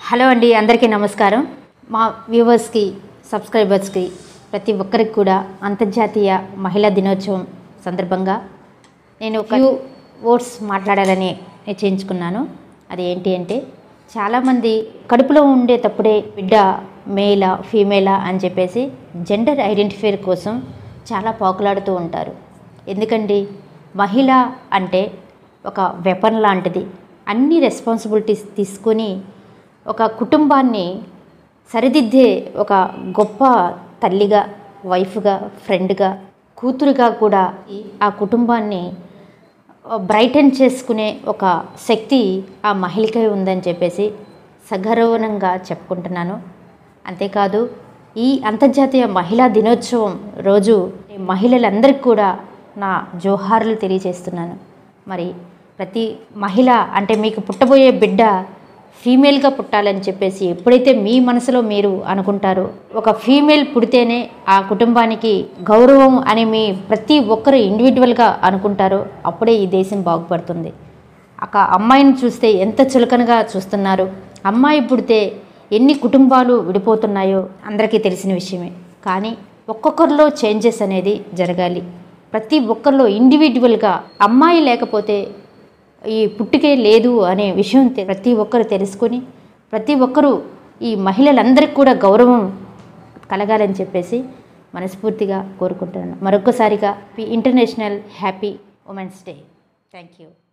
hello అండి అందరికీ నమస్కారం మా వ్యూవర్స్కి సబ్స్క్రైబర్స్కి ప్రతి ఒక్కరికి కూడా అంతర్జాతీయ మహిళా దినోత్సవం సందర్భంగా నేను ఒక ఫ్యూ వర్డ్స్ మాట్లాడాలని నిశ్చయించుకున్నాను అది ఏంటి అంటే చాలామంది కడుపులో ఉండేటప్పుడే బిడ్డ మేలా ఫీమేలా అని చెప్పేసి జెండర్ ఐడెంటిఫైర్ కోసం చాలా పాకులాడుతూ ఉంటారు ఎందుకండి మహిళ అంటే ఒక వెపన్ లాంటిది అన్ని రెస్పాన్సిబిలిటీస్ తీసుకొని ఒక కుటుంబాన్ని సరిదిద్దే ఒక గొప్ప తల్లిగా వైఫ్గా ఫ్రెండ్గా కూతురుగా కూడా ఈ- ఆ కుటుంబాన్ని బ్రైటన్ చేసుకునే ఒక శక్తి ఆ మహిళకే ఉందని చెప్పేసి సగర్వనంగా చెప్పుకుంటున్నాను అంతేకాదు ఈ అంతర్జాతీయ మహిళా దినోత్సవం రోజు ఈ మహిళలందరికీ కూడా నా జోహార్లు తెలియజేస్తున్నాను మరి ప్రతి మహిళ అంటే మీకు పుట్టబోయే బిడ్డ ఫీమేల్గా పుట్టాలని చెప్పేసి ఎప్పుడైతే మీ మనసులో మీరు అనుకుంటారో ఒక ఫీమేల్ పుడితేనే ఆ కుటుంబానికి గౌరవం అని మీ ప్రతి ఒక్కరు ఇండివిజువల్గా అనుకుంటారో అప్పుడే ఈ దేశం బాగుపడుతుంది ఒక అమ్మాయిని చూస్తే ఎంత చులకనగా చూస్తున్నారు అమ్మాయి పుడితే ఎన్ని కుటుంబాలు విడిపోతున్నాయో అందరికీ తెలిసిన విషయమే కానీ ఒక్కొక్కరిలో చేంజెస్ అనేది జరగాలి ప్రతి ఒక్కరిలో ఇండివిజువల్గా అమ్మాయి లేకపోతే ఈ పుట్టుకే లేదు అనే విషయం తె- ప్రతి ఒక్కరు తెలుసుకొని ప్రతి ఒక్కరూ ఈ మహిళలందరికీ కూడా గౌరవం కలగాలని చెప్పేసి మనస్ఫూర్తిగా కోరుకుంటున్నాను మరొకసారిగా international happy women's day thank you